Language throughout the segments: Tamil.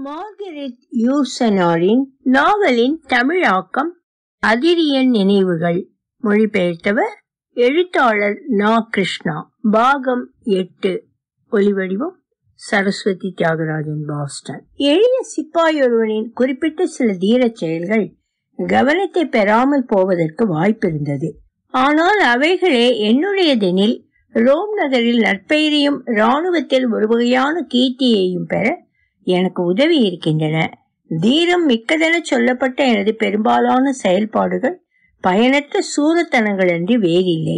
மார்கரெட் யூசனாரின் நாவலின் தமிழாக்கம் அதிரியன் நினைவுகள் மொழிபெயர்த்தவர் எழுத்தாளர் நா கிருஷ்ணா பாகம் எட்டு ஒலிவடிவம் சரஸ்வதி தியாகராஜன் பாஸ்டன் எளிய சிப்பாய் ஒருவனின் குறிப்பிட்ட சில தீரச் செயல்கள் கவனத்தை பெறாமல் போவதற்கு வாய்ப்பிருந்தது ஆனால் அவைகளே என்னுடையதெனில் ரோம் நகரில் நற்பெயரையும் இராணுவத்தில் ஒரு வகையான கீர்த்தியையும் பெற எனக்கு உதவி இருக்கின்றன தீரம் மிக்கதென சொல்லப்பட்ட எனது பெரும்பாலான செயல்பாடுகள் பயனற்ற சூரத்தனங்கள் அன்றி வேறில்லை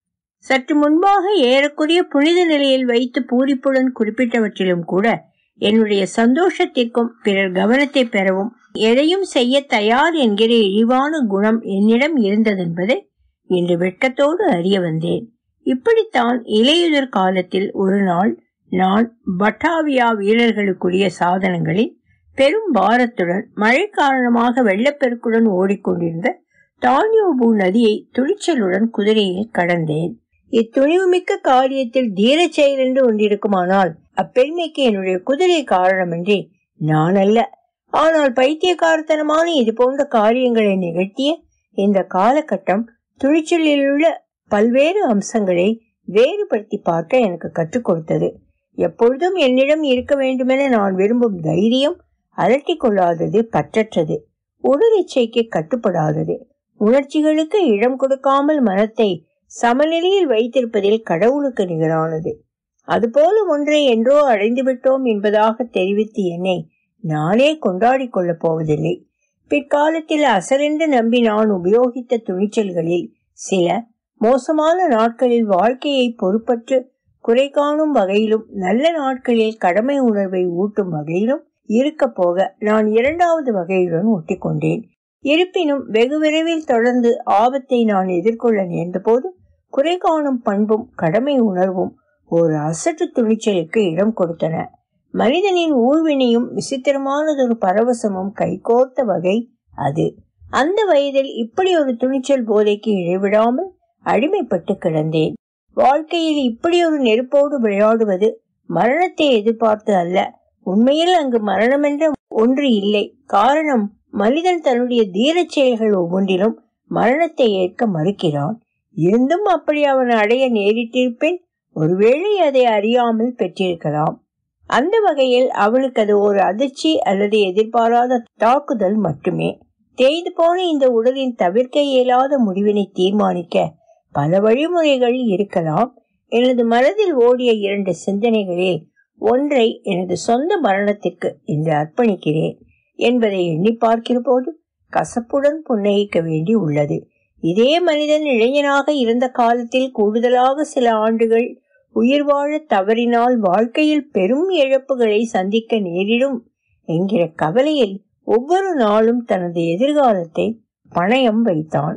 சற்று முன்பாக ஏறக்குறைய புனித நிலையில் வைத்து பூரிப்புடன் குறிப்பிட்டவற்றிலும் கூட என்னுடைய சந்தோஷத்திற்கும் பிறர் கவனத்தை பெறவும் எதையும் செய்ய தயார் என்கிற இழிவான குணம் என்னிடம் இருந்ததென்பதை இன்று வெட்கத்தோடு அறிய வந்தேன் இப்படித்தான் இலையுதிர் காலத்தில் ஒரு நாள் நான் பட்டாவியா வீரர்களுக்குரிய சாதனங்களில் பெரும் பாரத்துடன் மழை காரணமாக வெள்ளப்பெருக்குடன் ஓடிக்கொண்டிருந்த தானியோபு நதியை துணிச்சலுடன் குதிரையில் கடந்தேன் இத்துணிவுமிக்க காரியத்தில் தீர செயல் என்று ஒன்றிருக்குமானால் அப்பெருமைக்கு என்னுடைய குதிரை காரணமின்றி நான் அல்ல ஆனால் பைத்தியக்காரத்தனமான இது போன்ற காரியங்களை நிகழ்த்திய இந்த காலகட்டம் துணிச்சலிலுள்ள பல்வேறு அம்சங்களை வேறுபடுத்தி பார்க்க எனக்கு கற்றுக் கொடுத்தது எப்பொழுதும் என்னிடம் இருக்க வேண்டுமென நான் விரும்பும் தைரியம் அலட்டி கொள்ளாதது பற்றற்றது உடல் இச்சைக்கு கட்டுப்படாதது உணர்ச்சிகளுக்கு இடம் கொடுக்காமல் மனத்தை சமநிலையில் வைத்திருப்பதில் கடவுளுக்கு நிகரானது அதுபோல ஒன்றை என்றோ அடைந்து விட்டோம் என்பதாக தெரிவித்து என்னை நானே கொண்டாடி கொள்ளப் போவதில்லை பிற்காலத்தில் அசரென்று நம்பி நான் உபயோகித்த துணிச்சல்களில் சில மோசமான நாட்களில் வாழ்க்கையை பொறுப்பற்று குறை காணும் வகையிலும் நல்ல நாட்களில் கடமை உணர்வை ஊட்டும் வகையிலும் இருக்க போக நான் இரண்டாவது வகையுடன் ஒட்டிக்கொண்டேன் இருப்பினும் வெகு விரைவில் தொடர்ந்து ஆபத்தை நான் எதிர்கொள்ள நேர்ந்த போது குறை காணும் பண்பும் கடமை உணர்வும் ஒரு அசட்டு துணிச்சலுக்கு இடம் கொடுத்தன மனிதனின் ஊழ்வினையும் விசித்திரமானதொரு பரவசமும் கைகோர்த்த வகை அது அந்த வயதில் இப்படி ஒரு துணிச்சல் போதைக்கு இழைவிடாமல் அடிமைப்பட்டு கிடந்தேன் வாழ்க்கையில் இப்படி ஒரு நெருப்போடு விளையாடுவது மரணத்தை எதிர்பார்த்து அல்ல உண்மையில் அங்கு மரணமென்ற ஒன்று இல்லை காரணம் மனிதன் தன்னுடைய தீரச் செயல்கள் ஒவ்வொன்றிலும் மரணத்தை ஏற்க மறுக்கிறான் இருந்தும் அப்படி அவன் அடைய நேரிட்டிருப்பேன் ஒருவேளை அதை அறியாமல் பெற்றிருக்கலாம் அந்த வகையில் அவனுக்கு அது ஒரு அதிர்ச்சி அல்லது எதிர்பாராத தாக்குதல் மட்டுமே தேய்ந்து போன இந்த உடலின் தவிர்க்க இயலாத முடிவினை தீர்மானிக்க பல வழிமுறைகள் இருக்கலாம் எனது மனதில் ஓடிய இரண்டு சிந்தனைகளில் ஒன்றை எனது சொந்த மரணத்திற்கு இன்று அர்ப்பணிக்கிறேன் என்பதை எண்ணி பார்க்கிற போது கசப்புடன் புன்னகிக்க வேண்டி உள்ளது இதே மனிதன் இளைஞனாக இருந்த காலத்தில் கூடுதலாக சில ஆண்டுகள் உயிர் வாழ தவறினால் வாழ்க்கையில் பெரும் இழப்புகளை சந்திக்க நேரிடும் என்கிற கவலையில் ஒவ்வொரு நாளும் தனது எதிர்காலத்தை பணயம் வைத்தான்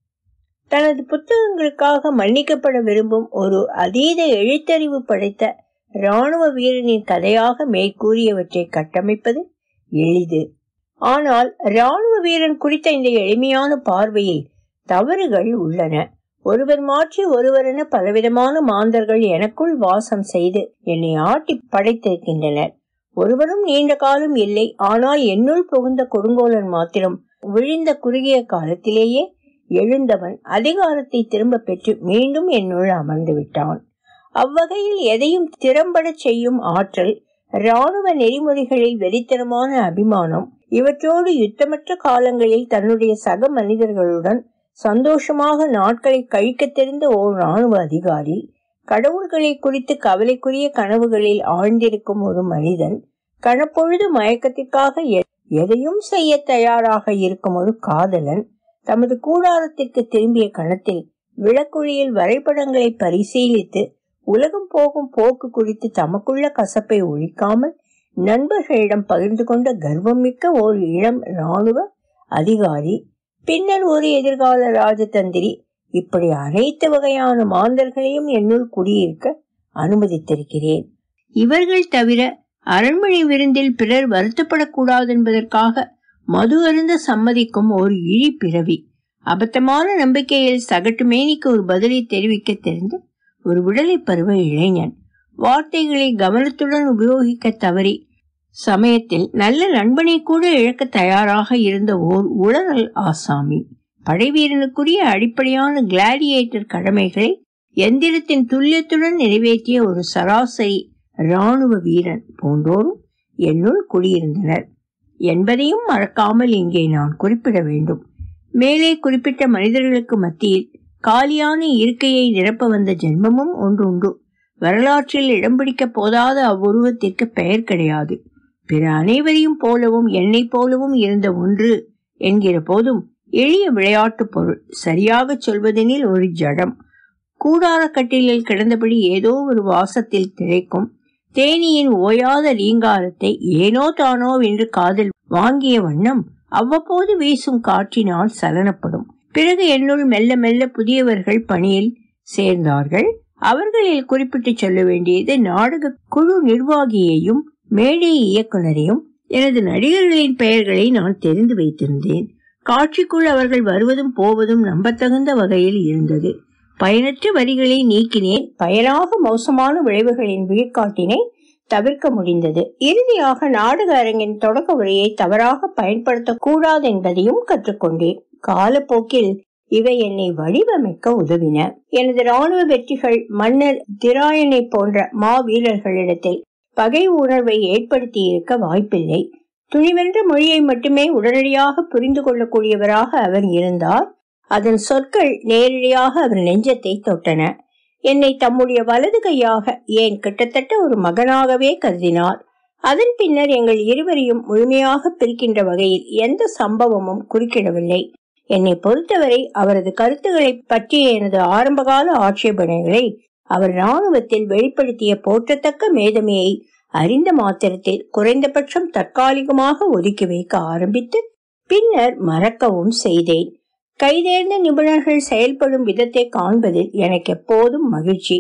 தனது புத்தகங்களுக்காக மன்னிக்கப்பட விரும்பும் ஒரு அதீத எழுத்தறிவு படைத்த இராணுவ வீரனின் கதையாக மேற்கூறியவற்றை கட்டமைப்பது எளிது ஆனால் இராணுவ வீரன் குறித்த இந்த எளிமையான பார்வையில் தவறுகள் உள்ளன ஒருவர் மாற்றி ஒருவரென பலவிதமான மாந்தர்கள் எனக்குள் வாசம் செய்து என்னை ஆட்டி படைத்திருக்கின்றனர் ஒருவரும் நீண்ட காலம் இல்லை ஆனால் என்னுள் புகுந்த கொடுங்கோலன் மாத்திரம் விழிந்த குறுகிய காலத்திலேயே எழுந்தவன் அதிகாரத்தை திரும்ப பெற்று மீண்டும் என்னுள் அமர்ந்து விட்டான் அவ்வகையில் எதையும் திறம்பட செய்யும் ஆற்றல் இராணுவ நெறிமுறைகளில் வெறித்தனமான அபிமானம் இவற்றோடு யுத்தமற்ற காலங்களில் தன்னுடைய சக மனிதர்களுடன் சந்தோஷமாக நாட்களை கழிக்க தெரிந்த ஓர் இராணுவ அதிகாரி கடவுள்களை குறித்து கவலைக்குரிய கனவுகளில் ஆழ்ந்திருக்கும் ஒரு மனிதன் கணப்பொழுது மயக்கத்திற்காக எதையும் செய்ய தயாராக இருக்கும் ஒரு காதலன் தமது கூடாரத்திற்கு திரும்பிய கணத்தில் விளக்குழியில் வரைபடங்களை பரிசீலித்து உலகம் போகும் போக்கு குறித்து தமக்குள்ள கசப்பை ஒழிக்காமல் நண்பர்களிடம் பகிர்ந்து கொண்ட கர்வம் மிக்க ஓர் இளம் இராணுவ அதிகாரி பின்னர் ஒரு எதிர்கால ராஜதந்திரி இப்படி அனைத்து வகையான மாந்தர்களையும் என்னுள் குடியிருக்க அனுமதித்திருக்கிறேன் இவர்கள் தவிர அரண்மனை விருந்தில் பிறர் வருத்தப்படக்கூடாது என்பதற்காக மது அருந்த சம்மதிக்கும் ஒரு இழி பிறவி அபத்தமான நம்பிக்கையில் சகட்டு மேனிக்கு ஒரு பதிலை தெரிவிக்க தெரிந்த ஒரு விடலை பருவ இளைஞன் வார்த்தைகளை கவனத்துடன் உபயோகிக்க தவறி சமயத்தில் நல்ல நண்பனை கூட இழக்க தயாராக இருந்த ஓர் உளறல் ஆசாமி படைவீரனுக்குரிய அடிப்படையான கிளாடியேட்டர் கடமைகளை எந்திரத்தின் துல்லியத்துடன் நிறைவேற்றிய ஒரு சராசரி இராணுவ வீரன் போன்றோரும் என்னுள் குடியிருந்தனர் என்பதையும் மறக்காமல் இங்கே நான் குறிப்பிட வேண்டும் மேலே குறிப்பிட்ட மனிதர்களுக்கு மத்தியில் காலியான இருக்கையை நிரப்ப வந்த ஜென்மமும் ஒன்றுண்டு வரலாற்றில் இடம் பிடிக்க போதாத அவ்வுருவத்திற்கு பெயர் கிடையாது பிற அனைவரையும் போலவும் என்னை போலவும் இருந்த ஒன்று என்கிற போதும் எளிய விளையாட்டு பொருள் சரியாக சொல்வதெனில் ஒரு ஜடம் கூடார கட்டிலில் கிடந்தபடி ஏதோ ஒரு வாசத்தில் திளைக்கும் தேனியின் ஓயாத ரீங்காரத்தை ஏனோ தானோ என்று காதில் வாங்கிய வண்ணம் அவ்வப்போது வீசும் காற்றினால் சலனப்படும் பிறகு என்னுள் மெல்ல மெல்ல புதியவர்கள் பணியில் சேர்ந்தார்கள் அவர்களில் குறிப்பிட்டு சொல்ல வேண்டியது நாடக குழு நிர்வாகியையும் மேடை இயக்குனரையும் எனது நடிகர்களின் பெயர்களை நான் தெரிந்து வைத்திருந்தேன் காட்சிக்குள் அவர்கள் வருவதும் போவதும் நம்பத்தகுந்த வகையில் இருந்தது பயனற்ற வரிகளை நீக்கினேன் பயனாக மோசமான விளைவுகளின் விழிக்காட்டினை தவிர்க்க முடிந்தது இறுதியாக நாடக அரங்கின் தொடக்க உரையை தவறாக பயன்படுத்த கூடாது என்பதையும் கற்றுக்கொண்டேன் காலப்போக்கில் இவை என்னை வடிவமைக்க உதவின எனது ராணுவ வெற்றிகள் மன்னர் திராயனை போன்ற மா வீரர்களிடத்தில் பகை உணர்வை ஏற்படுத்தி இருக்க வாய்ப்பில்லை துணிவென்ற மொழியை மட்டுமே உடனடியாக புரிந்து கொள்ளக்கூடியவராக அவர் இருந்தார் அதன் சொற்கள் நேரடியாக அவர் நெஞ்சத்தை தொட்டன என்னை தம்முடைய வலது கையாக ஏன் கிட்டத்தட்ட ஒரு மகனாகவே கருதினார் அதன் பின்னர் எங்கள் இருவரையும் முழுமையாக பிரிக்கின்ற வகையில் எந்த சம்பவமும் குறுக்கிடவில்லை என்னை பொறுத்தவரை அவரது கருத்துக்களை பற்றிய எனது ஆரம்பகால ஆட்சேபனைகளை அவர் இராணுவத்தில் வெளிப்படுத்திய போற்றத்தக்க மேதமையை அறிந்த மாத்திரத்தில் குறைந்தபட்சம் தற்காலிகமாக ஒதுக்கி வைக்க ஆரம்பித்து பின்னர் மறக்கவும் செய்தேன் கைதேர்ந்த நிபுணர்கள் செயல்படும் விதத்தை காண்பதில் எனக்கு எப்போதும் மகிழ்ச்சி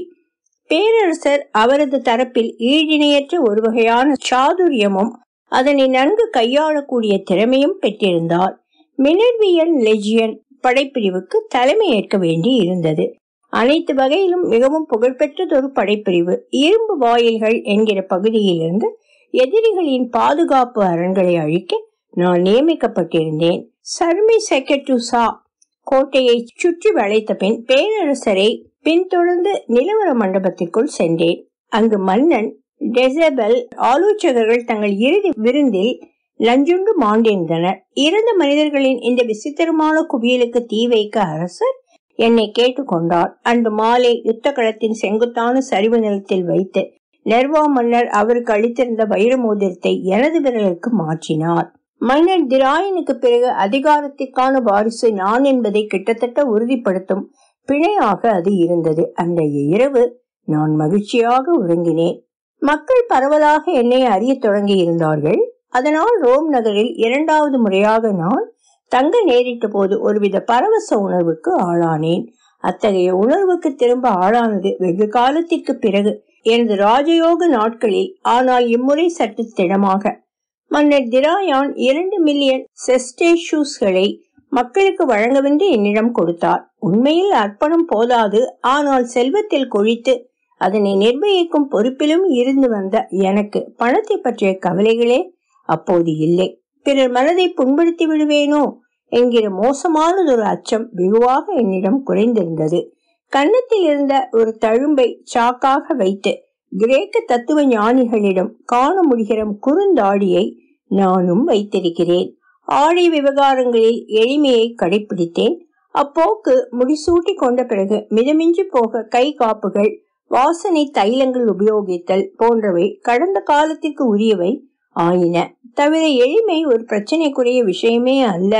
பேரரசர் அவரது தரப்பில் ஈடிணையற்ற ஒரு வகையான சாதுரியமும் அதனை நன்கு கையாளக்கூடிய திறமையும் பெற்றிருந்தார் மினர்வியல் லெஜியன் படைப்பிரிவுக்கு தலைமை ஏற்க வேண்டி இருந்தது அனைத்து வகையிலும் மிகவும் புகழ்பெற்றதொரு படைப்பிரிவு இரும்பு வாயில்கள் என்கிற பகுதியிலிருந்து எதிரிகளின் பாதுகாப்பு அரண்களை அழிக்க நான் நியமிக்கப்பட்டிருந்தேன் சர்மி செகட்டுசா கோட்டையை சுற்றி வளைத்த பின் பேரரசரை பின்தொடர்ந்து நிலவர மண்டபத்திற்குள் சென்றேன் அங்கு மன்னன் டெசபல் ஆலோசகர்கள் தங்கள் இறுதி விருந்தில் லஞ்சுண்டு மாண்டிருந்தனர் இறந்த மனிதர்களின் இந்த விசித்திரமான குவியலுக்கு தீ வைக்க அரசர் என்னை கேட்டுக்கொண்டார் அன்று மாலை யுத்த களத்தின் செங்குத்தான சரிவு நிலத்தில் வைத்து நெர்வா மன்னர் அவருக்கு அளித்திருந்த வைர மோதிரத்தை எனது விரலுக்கு மாற்றினார் மன்னர் திராயனுக்கு பிறகு அதிகாரத்திற்கான வாரிசு நான் என்பதை கிட்டத்தட்ட உறுதிப்படுத்தும் பிணையாக அது இருந்தது அந்த இரவு நான் மகிழ்ச்சியாக உறங்கினேன் மக்கள் பரவலாக என்னை அறிய தொடங்கி இருந்தார்கள் அதனால் ரோம் நகரில் இரண்டாவது முறையாக நான் தங்க நேரிட்ட போது ஒருவித பரவச உணர்வுக்கு ஆளானேன் அத்தகைய உணர்வுக்கு திரும்ப ஆளானது வெகு காலத்திற்கு பிறகு எனது ராஜயோக நாட்களில் ஆனால் இம்முறை சற்று திடமாக மன்னர் திராயான் இரண்டு மில்லியன் செஸ்டேஷூஸ்களை மக்களுக்கு வழங்கவென்று என்னிடம் கொடுத்தார் உண்மையில் அர்ப்பணம் போதாது ஆனால் செல்வத்தில் கொழித்து அதனை நிர்வகிக்கும் பொறுப்பிலும் இருந்து வந்த எனக்கு பணத்தை பற்றிய கவலைகளே அப்போது இல்லை பிறர் மனதை புண்படுத்தி விடுவேனோ என்கிற மோசமானதொரு அச்சம் வெகுவாக என்னிடம் குறைந்திருந்தது கன்னத்தில் இருந்த ஒரு தழும்பை சாக்காக வைத்து கிரேக்க தத்துவ ஞானிகளிடம் காண முடிகிற குறுந்தாடியை நானும் வைத்திருக்கிறேன் ஆடை விவகாரங்களில் எளிமையை கடைபிடித்தேன் அப்போக்கு முடிசூட்டி கொண்ட பிறகு மிதமின்றி போக கை காப்புகள் வாசனை தைலங்கள் உபயோகித்தல் போன்றவை கடந்த காலத்திற்கு உரியவை ஆயின தவிர எளிமை ஒரு பிரச்சனைக்குரிய விஷயமே அல்ல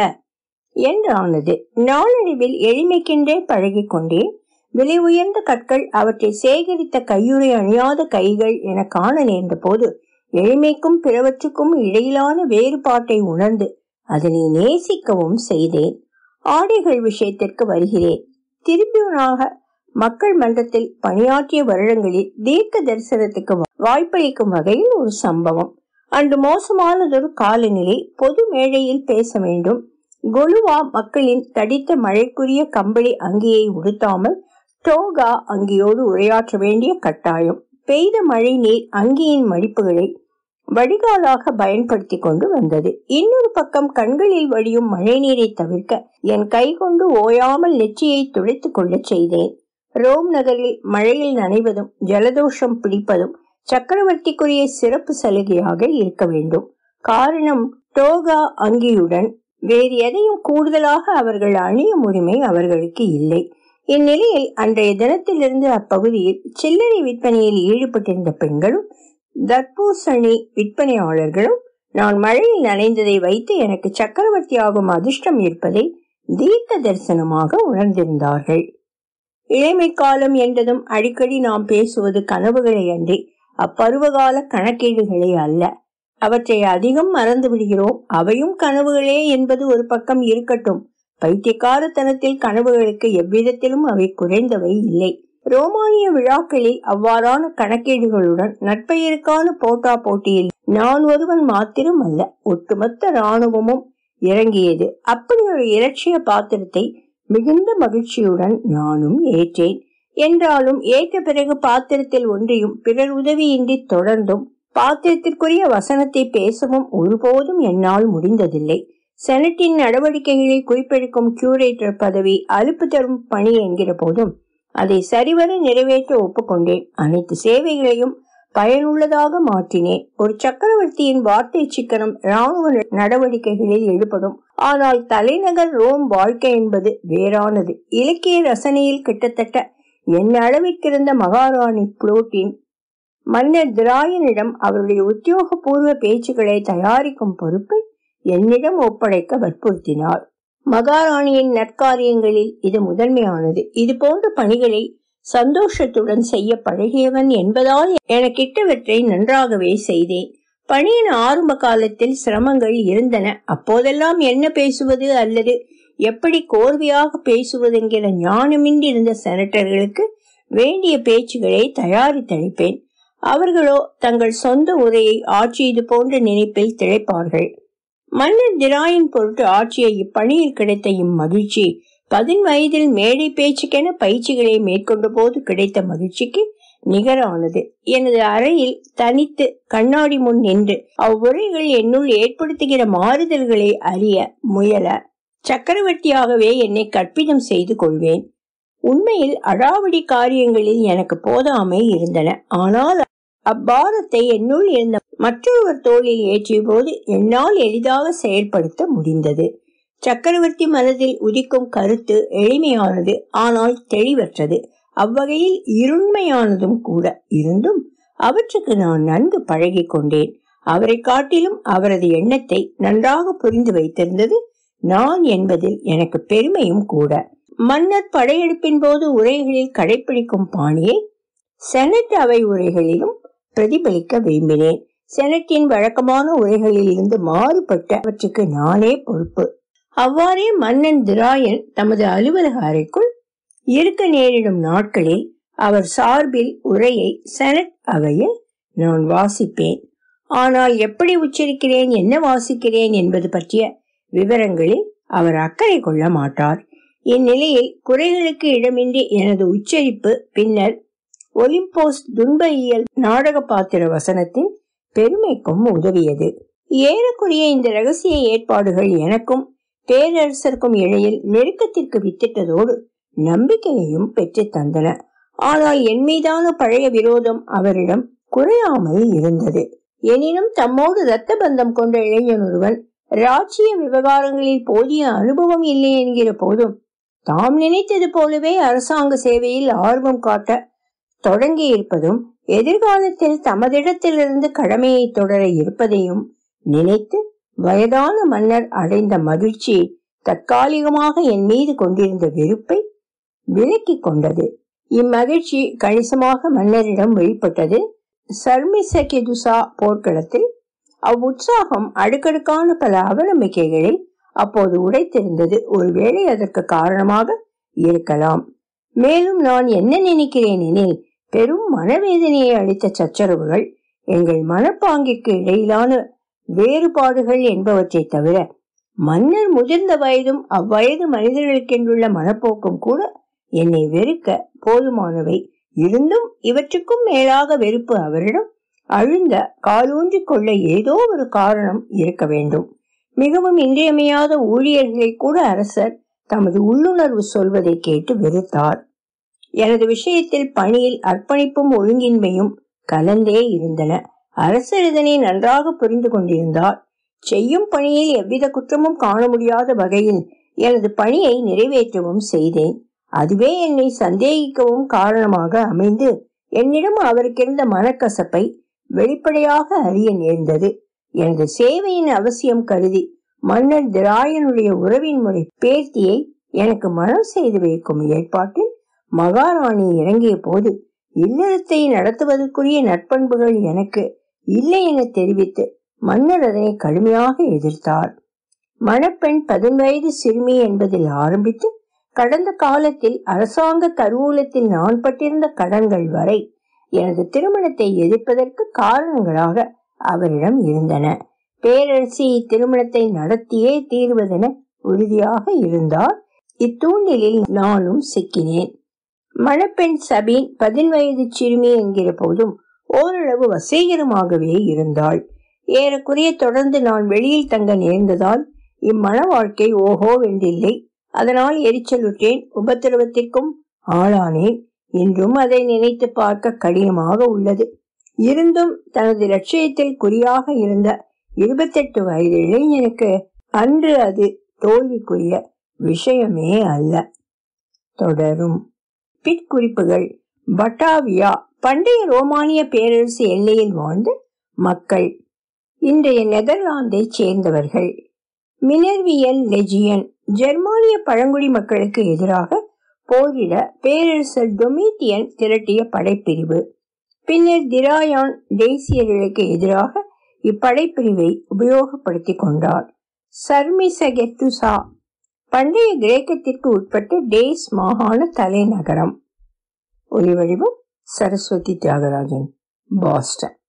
என்றானது நாளடைவில் எளிமைக்கென்றே பழகி கொண்டேன் விலை உயர்ந்த கற்கள் அவற்றை சேகரித்த கையுறை அணியாத கைகள் என காண நேர்ந்த போது எளிமைக்கும் பிறவற்றுக்கும் இடையிலான வேறுபாட்டை உணர்ந்து அதனை நேசிக்கவும் செய்தேன் ஆடைகள் விஷயத்திற்கு வருகிறேன் திருப்பியவனாக மக்கள் மன்றத்தில் பணியாற்றிய வருடங்களில் தீர்க்க தரிசனத்துக்கு வாய்ப்பளிக்கும் வகையில் ஒரு சம்பவம் அன்று மோசமானதொரு காலநிலை பொது மேடையில் பேச வேண்டும் கொலுவா மக்களின் தடித்த மழைக்குரிய கம்பளி அங்கியை உடுத்தாமல் டோகா அங்கியோடு உரையாற்ற வேண்டிய கட்டாயம் பெய்த மழை நீர் அங்கியின் மடிப்புகளை வடிகாலாக பயன்படுத்தி கொண்டு வந்தது இன்னொரு பக்கம் கண்களில் வடியும் மழை நீரை தவிர்க்க என் கை கொண்டு ஓயாமல் நெற்றியை துடைத்துக் கொள்ளச் செய்தேன் ரோம் நகரில் மழையில் நனைவதும் ஜலதோஷம் பிடிப்பதும் சக்கரவர்த்திக்குரிய சிறப்பு சலுகையாக இருக்க வேண்டும் காரணம் டோகா அங்கியுடன் வேறு எதையும் கூடுதலாக அவர்கள் அணியும் உரிமை அவர்களுக்கு இல்லை இந்நிலையில் அன்றைய தினத்திலிருந்து அப்பகுதியில் சில்லறை விற்பனையில் ஈடுபட்டிருந்த பெண்களும் தர்பூசணி விற்பனையாளர்களும் நான் மழையில் நனைந்ததை வைத்து எனக்கு சக்கரவர்த்தி ஆகும் அதிர்ஷ்டம் இருப்பதை தீர்க்க தரிசனமாக உணர்ந்திருந்தார்கள் இளமை காலம் என்றதும் அடிக்கடி நாம் பேசுவது கனவுகளை அன்றி அப்பருவகால கணக்கீடுகளே அல்ல அவற்றை அதிகம் மறந்து விடுகிறோம் அவையும் கனவுகளே என்பது ஒரு பக்கம் இருக்கட்டும் பைத்தியக்காரத்தனத்தில் கனவுகளுக்கு எவ்விதத்திலும் அவை குறைந்தவை இல்லை ரோமானிய விழாக்களில் அவ்வாறான கணக்கீடுகளுடன் நட்பெயருக்கான போட்டா போட்டியில் நான் ஒருவன் மாத்திரம் அல்ல ஒட்டுமொத்த இராணுவமும் இறங்கியது அப்படி ஒரு இலட்சிய பாத்திரத்தை மிகுந்த மகிழ்ச்சியுடன் நானும் ஏற்றேன் என்றாலும் ஏற்ற பிறகு பாத்திரத்தில் ஒன்றையும் பிறர் உதவியின்றி தொடர்ந்தும் பாத்திரத்திற்குரிய வசனத்தை பேசவும் ஒருபோதும் என்னால் முடிந்ததில்லை செனட்டின் நடவடிக்கைகளை குறிப்பெடுக்கும் கியூரேட்டர் பதவி அலுப்பு தரும் பணி என்கிற போதும் அதை சரிவர நிறைவேற்ற ஒப்புக்கொண்டேன் அனைத்து சேவைகளையும் பயனுள்ளதாக மாற்றினேன் ஒரு சக்கரவர்த்தியின் வார்த்தை சிக்கனம் ராணுவ நடவடிக்கைகளில் ஈடுபடும் ஆனால் தலைநகர் ரோம் வாழ்க்கை என்பது வேறானது இலக்கிய ரசனையில் கிட்டத்தட்ட என்ன அளவிற்கிருந்த மகாராணி புளோட்டின் மன்னர் திராயனிடம் அவருடைய உத்தியோகபூர்வ பேச்சுக்களை தயாரிக்கும் பொறுப்பை என்னிடம் ஒப்படைக்க வற்புறுத்தினார் மகாராணியின் நற்காரியங்களில் இது முதன்மையானது இது போன்ற பணிகளை சந்தோஷத்துடன் செய்ய பழகியவன் என்பதால் எனக்கிட்டவற்றை நன்றாகவே செய்தேன் பணியின் ஆரம்ப காலத்தில் சிரமங்கள் இருந்தன அப்போதெல்லாம் என்ன பேசுவது அல்லது எப்படி கோர்வையாக பேசுவதென்கிற ஞானமின்றி இருந்த செனட்டர்களுக்கு வேண்டிய பேச்சுகளை தயாரித்தளிப்பேன் அவர்களோ தங்கள் சொந்த உரையை ஆட்சி இது போன்ற நினைப்பில் திளைப்பார்கள் மன்னர் திராயின் பொருட்டு ஆட்சிய இப்பணியில் கிடைத்த இம்மகிழ்ச்சி பதின் வயதில் மேடை பேச்சுக்கென பயிற்சிகளை மேற்கொண்ட போது கிடைத்த மகிழ்ச்சிக்கு நிகரானது எனது அறையில் தனித்து கண்ணாடி முன் நின்று அவ்வுரைகள் என்னுள் ஏற்படுத்துகிற மாறுதல்களை அறிய முயல சக்கரவர்த்தியாகவே என்னை கற்பிதம் செய்து கொள்வேன் உண்மையில் அடாவடி காரியங்களில் எனக்கு போதாமை இருந்தன ஆனால் அப்பாரத்தை என்னுள் இருந்த மற்றொருவர் தோளில் ஏற்றிய போது என்னால் எளிதாக செயல்படுத்த முடிந்தது சக்கரவர்த்தி மனதில் உதிக்கும் கருத்து எளிமையானது ஆனால் தெளிவற்றது அவ்வகையில் இருண்மையானதும் கூட இருந்தும் அவற்றுக்கு நான் நன்கு பழகி கொண்டேன் அவரை காட்டிலும் அவரது எண்ணத்தை நன்றாக புரிந்து வைத்திருந்தது நான் என்பதில் எனக்கு பெருமையும் கூட மன்னர் படையெடுப்பின் போது உரைகளில் கடைபிடிக்கும் பாணியை செனட் அவை உரைகளிலும் பிரதிபலிக்க விரும்பினேன் செனட்டின் வழக்கமான உரைகளில் இருந்து மாறுபட்டவற்றுக்கு நானே பொறுப்பு அவ்வாறே மன்னன் திராயன் தமது அலுவலக அறைக்குள் இருக்க நேரிடும் நாட்களில் அவர் சார்பில் உரையை செனட் அவையில் நான் வாசிப்பேன் ஆனால் எப்படி உச்சரிக்கிறேன் என்ன வாசிக்கிறேன் என்பது பற்றிய விவரங்களில் அவர் அக்கறை கொள்ள மாட்டார் இந்நிலையில் குறைகளுக்கு இடமின்றி எனது உச்சரிப்பு பின்னர் ஒலிம்போஸ் துன்ப இயல் நாடக பாத்திர வசனத்தின் பெருமைக்கும் உதவியது ஏறக்குறைய இந்த ரகசிய ஏற்பாடுகள் எனக்கும் பேரரசருக்கும் இடையில் நெருக்கத்திற்கு வித்திட்டதோடு நம்பிக்கையையும் பெற்று தந்தன ஆனால் என் மீதான பழைய விரோதம் அவரிடம் குறையாமல் இருந்தது எனினும் தம்மோடு இரத்த பந்தம் கொண்ட இளைஞன் ஒருவன் ராஜ்ய விவகாரங்களில் போதிய அனுபவம் இல்லை என்கிற போதும் தாம் நினைத்தது போலவே அரசாங்க சேவையில் ஆர்வம் காட்ட தொடங்கி இருப்பதும் எதிர்காலத்தில் தமதிடத்திலிருந்து கடமையை தொடர இருப்பதையும் நினைத்து வயதான மன்னர் அடைந்த மகிழ்ச்சி தற்காலிகமாக என் மீது கொண்டிருந்த வெறுப்பை விலக்கிக் கொண்டது இம்மகிழ்ச்சி கணிசமாக மன்னரிடம் வெளிப்பட்டது சர்மிசகெதுசா போர்க்களத்தில் அவ்வுற்சாகம் அடுக்கடுக்கான பல அவநம்பிக்கைகளை அப்போது உடைத்திருந்தது ஒருவேளை அதற்கு காரணமாக இருக்கலாம் மேலும் நான் என்ன நினைக்கிறேன் எனில் பெரும் மனவேதனையை அளித்த சச்சரவுகள் எங்கள் மனப்பாங்கிற்கு இடையிலான வேறுபாடுகள் என்பவற்றை தவிர மன்னர் முதிர்ந்த வயதும் அவ்வயது மனிதர்களுக்கென்றுள்ள மனப்போக்கும் கூட என்னை வெறுக்க போதுமானவை இருந்தும் இவற்றுக்கும் மேலாக வெறுப்பு அவரிடம் அழுந்த காலூன்றிக் கொள்ள ஏதோ ஒரு காரணம் இருக்க வேண்டும் மிகவும் இன்றியமையாத ஊழியர்களை கூட அரசர் தமது உள்ளுணர்வு சொல்வதை கேட்டு வெறுத்தார் எனது விஷயத்தில் பணியில் அர்ப்பணிப்பும் ஒழுங்கின்மையும் கலந்தே இருந்தன அரசர் இதனை நன்றாக புரிந்து கொண்டிருந்தார் செய்யும் பணியில் எவ்வித குற்றமும் காண முடியாத வகையில் எனது பணியை நிறைவேற்றவும் செய்தேன் அதுவே என்னை சந்தேகிக்கவும் காரணமாக அமைந்து என்னிடம் அவருக்கிருந்த மனக்கசப்பை வெளிப்படையாக அறிய நேர்ந்தது எனது சேவையின் அவசியம் கருதி மன்னர் திராயனுடைய உறவின் முறை பேர்த்தியை எனக்கு மனம் செய்து வைக்கும் ஏற்பாட்டில் மகாராணி இறங்கிய போது இல்லறத்தை நடத்துவதற்குரிய நற்பண்புகள் எனக்கு இல்லை என தெரிவித்து மன்னர் அதனை கடுமையாக எதிர்த்தார் மணப்பெண் பதின்வயது சிறுமி என்பதில் ஆரம்பித்து கடந்த காலத்தில் அரசாங்க கருவூலத்தில் நான் பட்டிருந்த கடன்கள் வரை எனது திருமணத்தை எதிர்ப்பதற்கு காரணங்களாக அவரிடம் இருந்தன பேரரசி இத்திருமணத்தை நடத்தியே தீர்வதென உறுதியாக இருந்தார் இத்தூண்டிலில் நானும் சிக்கினேன் மணப்பெண் சபீன் பதின்வயது சிறுமி என்கிற போதும் ஓரளவு வசீகரமாகவே இருந்தாள் ஏறக்குறைய தொடர்ந்து நான் வெளியில் தங்க நேர்ந்ததால் இம்மண வாழ்க்கை ஓஹோ வென்றில்லை அதனால் எரிச்சலுற்றேன் உபத்திரவத்திற்கும் ஆளானேன் இன்றும் அதை நினைத்து பார்க்க கடினமாக உள்ளது இருந்தும் தனது லட்சியத்தில் குறியாக இருந்த இருபத்தெட்டு வயது இளைஞனுக்கு அன்று அது தோல்விக்குரிய விஷயமே அல்ல தொடரும் பிற்குறிப்புகள் பட்டாவியா பண்டைய ரோமானிய பேரரசு எல்லையில் வாழ்ந்த மக்கள் இன்றைய நெதர்லாந்தை சேர்ந்தவர்கள் மினர்வியல் லெஜியன் ஜெர்மானிய பழங்குடி மக்களுக்கு எதிராக போரிட பேரரசர் டொமிட்டியன் திரட்டிய படைப்பிரிவு பின்னர் திராயான் தேசியர்களுக்கு எதிராக இப்படைப்பிரிவை உபயோகப்படுத்திக் கொண்டார் சர்மிசகெத்துசா பண்டைய கிரேக்கத்திற்கு உட்பட்ட டேஸ் மாகாண தலைநகரம் ஒலிவடிவம் சரஸ்வதி தியாகராஜன் பாஸ்டன்